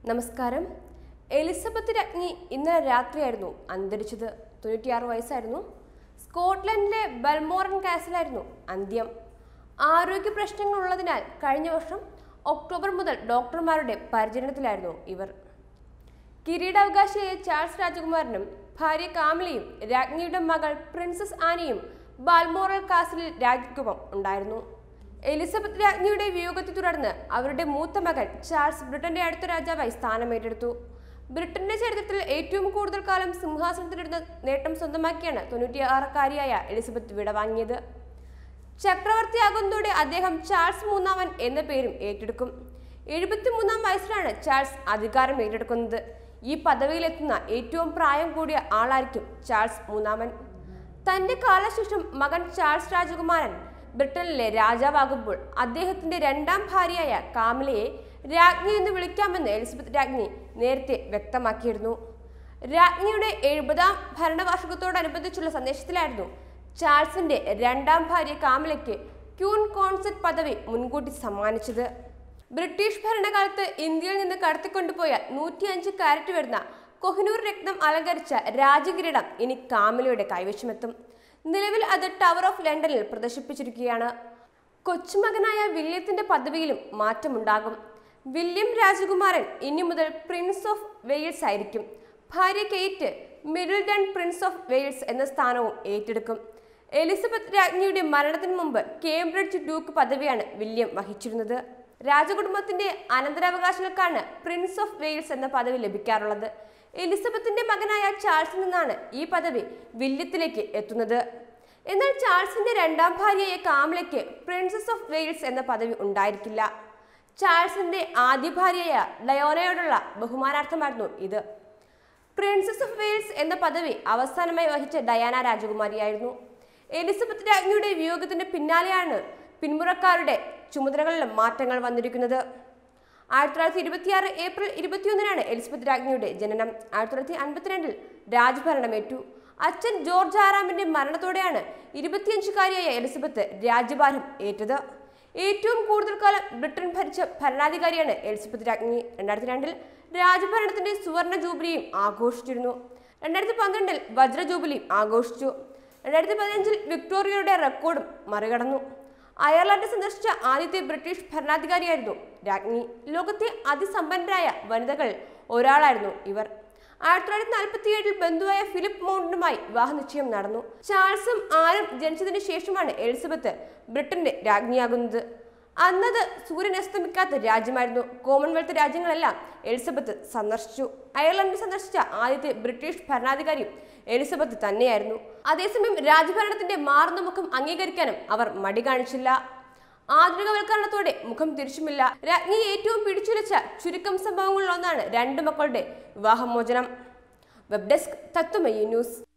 നമസ്കാരം എലിസബത്ത് രാജ്ഞി ഇന്നലെ രാത്രിയായിരുന്നു അന്തരിച്ചത് തൊണ്ണൂറ്റിയാറ് വയസ്സായിരുന്നു സ്കോട്ട്ലൻഡിലെ ബൽമോറൻ കാസിലായിരുന്നു അന്ത്യം ആരോഗ്യ പ്രശ്നങ്ങൾ ഉള്ളതിനാൽ കഴിഞ്ഞ വർഷം ഒക്ടോബർ മുതൽ ഡോക്ടർമാരുടെ പരിചരണത്തിലായിരുന്നു ഇവർ കിരീടാവകാശിയായ ചാൾസ് രാജകുമാരനും ഭാര്യ കാമിലയും രാജ്ഞിയുടെ മകൾ പ്രിൻസസ് ആനിയും ബാൽമോറൽ കാസിലിൽ രാജ്ഞിക്കൊപ്പം ഉണ്ടായിരുന്നു എലിസബത്ത് രാജ്ഞിയുടെ വിയോഗത്തെ തുടർന്ന് അവരുടെ മൂത്ത മകൻ ചാൾസ് ബ്രിട്ടന്റെ അടുത്ത രാജാവായി സ്ഥാനമേറ്റെടുത്തു ബ്രിട്ടന്റെ ചരിത്രത്തിൽ ഏറ്റവും കൂടുതൽ കാലം സിംഹാസനത്തിലിരുന്ന നേട്ടം സ്വന്തമാക്കിയാണ് തൊണ്ണൂറ്റിയാറുകാരിയായ എലിസബത്ത് വിടവാങ്ങിയത് ചക്രവർത്തിയാകുന്നതോടെ അദ്ദേഹം ചാൾസ് മൂന്നാമൻ എന്ന പേരും ഏറ്റെടുക്കും എഴുപത്തിമൂന്നാം വയസ്സിലാണ് ചാൾസ് അധികാരം ഏറ്റെടുക്കുന്നത് ഈ പദവിയിലെത്തുന്ന ഏറ്റവും പ്രായം കൂടിയ ആളായിരിക്കും ചാൾസ് മൂന്നാമൻ തന്റെ കാലശേഷം മകൻ ചാൾസ് രാജകുമാരൻ ബ്രിട്ടനിലെ രാജാവാകുമ്പോൾ അദ്ദേഹത്തിന്റെ രണ്ടാം ഭാര്യയായ കാമിലയെ രാജ്ഞി എന്ന് വിളിക്കാമെന്ന് എലിസബത്ത് രാജ്ഞി നേരത്തെ വ്യക്തമാക്കിയിരുന്നു രാജ്ഞിയുടെ എഴുപതാം ഭരണവാർഷികത്തോടനുബന്ധിച്ചുള്ള സന്ദേശത്തിലായിരുന്നു ചാൾസിന്റെ രണ്ടാം ഭാര്യ കാമിലയ്ക്ക് ക്യൂൻ കോൺസെറ്റ് പദവി മുൻകൂട്ടി സമ്മാനിച്ചത് ബ്രിട്ടീഷ് ഭരണകാലത്ത് ഇന്ത്യയിൽ നിന്ന് കടത്തിക്കൊണ്ടുപോയ നൂറ്റിയഞ്ച് കാരറ്റ് വരുന്ന കൊഹിനൂർ രത്നം അലങ്കരിച്ച രാജകിരീടം ഇനി കാമിലയുടെ കൈവശമെത്തും നിലവിൽ അത് ടവർ ഓഫ് ലണ്ടനിൽ പ്രദർശിപ്പിച്ചിരിക്കുകയാണ് കൊച്ചുമകനായ വില്യത്തിന്റെ പദവിയിലും മാറ്റമുണ്ടാകും വില്യം രാജകുമാരൻ ഇനി മുതൽ പ്രിൻസ് ഓഫ് വെയിൽസ് ആയിരിക്കും ഭാര്യ Kate Middleton prince of Wales എന്ന സ്ഥാനവും ഏറ്റെടുക്കും എലിസബത്ത് രാജ്ഞിയുടെ മരണത്തിന് മുമ്പ് കേംബ്രിഡ്ജ് ഡ്യൂക്ക് പദവിയാണ് വില്യം വഹിച്ചിരുന്നത് രാജകുടുംബത്തിന്റെ അനന്തരാവകാശികൾക്കാണ് പ്രിൻസ് ഓഫ് വെയിൽസ് എന്ന പദവി ലഭിക്കാറുള്ളത് എലിസബത്തിന്റെ മകനായ ചാൾസിൽ നിന്നാണ് ഈ പദവി വില്യത്തിലേക്ക് എത്തുന്നത് എന്നാൽ ചാൾസിന്റെ രണ്ടാം ഭാര്യയായ കാമിലയ്ക്ക് പ്രിൻസസ് ഓഫ് വെയിൽസ് എന്ന പദവി ഉണ്ടായിരിക്കില്ല ചാൾസിന്റെ ആദ്യ ഭാര്യയായ ഡയോനയോടുള്ള ബഹുമാനാർത്ഥമായിരുന്നു ഇത് പ്രിൻസസ് ഓഫ് വെയിൽസ് എന്ന പദവി അവസാനമായി വഹിച്ച ഡയാന രാജകുമാരിയായിരുന്നു എലിസബത്ത് രാജ്ഞിയുടെ വിയോഗത്തിന് പിന്നാലെയാണ് പിന്മുറക്കാരുടെ ചുമതലകളിലും മാറ്റങ്ങൾ വന്നിരിക്കുന്നത് ആയിരത്തി തൊള്ളായിരത്തി ഇരുപത്തിയാറ് ഏപ്രിൽ ഇരുപത്തിയൊന്നിനാണ് എലിസബത്ത് രാജ്ഞിയുടെ ജനനം ആയിരത്തി തൊള്ളായിരത്തി അൻപത്തിരണ്ടിൽ രാജ്ഭരണമേറ്റു അച്ഛൻ ജോർജ് ആറാമിന്റെ മരണത്തോടെയാണ് ഇരുപത്തിയഞ്ചുകാരിയായ എലിസബത്ത് രാജ്യഭാരം ഏറ്റത് ഏറ്റവും കൂടുതൽ കാലം ബ്രിട്ടൻ ഭരിച്ച ഭരണാധികാരിയാണ് എലിസബത്ത് രാജ്ഞി രണ്ടായിരത്തി രണ്ടിൽ രാജഭരണത്തിന്റെ സുവർണ ജൂബിലിയും ആഘോഷിച്ചിരുന്നു രണ്ടായിരത്തി പന്ത്രണ്ടിൽ വജ്ര ജൂബിലിയും ആഘോഷിച്ചു രണ്ടായിരത്തി പതിനഞ്ചിൽ വിക്ടോറിയയുടെ റെക്കോർഡും മറികടന്നു അയർലൻഡ് സന്ദർശിച്ച ആദ്യത്തെ ബ്രിട്ടീഷ് ഭരണാധികാരിയായിരുന്നു രാജ്ഞി ലോകത്തെ അതിസമ്പന്നരായ വനിതകൾ ഒരാളായിരുന്നു ഇവർ ആയിരത്തി തൊള്ളായിരത്തി നാൽപ്പത്തി ഏഴിൽ ബന്ധുവായ ഫിലിപ്പ് മൗണ്ടിനുമായി വിവാഹ നിശ്ചയം നടന്നു ചാൾസും ആരും ജനിച്ചതിന് ശേഷമാണ് എലിസബത്ത് ബ്രിട്ടന്റെ രാജ്ഞിയാകുന്നത് അന്നത് സൂര്യൻ അസ്തമിക്കാത്ത രാജ്യമായിരുന്നു കോമൺവെൽത്ത് രാജ്യങ്ങളെല്ലാം എലിസബത്ത് സന്ദർശിച്ചു അയർലൻഡ് സന്ദർശിച്ച ആദ്യത്തെ ബ്രിട്ടീഷ് ഭരണാധികാരിയും എലിസബത്ത് തന്നെയായിരുന്നു അതേസമയം രാജഭരണത്തിന്റെ മാറുന്ന മുഖം അംഗീകരിക്കാനും അവർ മടി കാണിച്ചില്ല ആധുനികവൽക്കരണത്തോടെ മുഖം തിരിച്ചുമില്ല രാജ്ഞി ഏറ്റവും പിടിച്ചുലച്ച ചുരുക്കം സംഭവങ്ങളിലൊന്നാണ് രണ്ടു മക്കളുടെ വിവാഹമോചനം വെബ് ഡെസ്ക് തത്വമയി ന്യൂസ്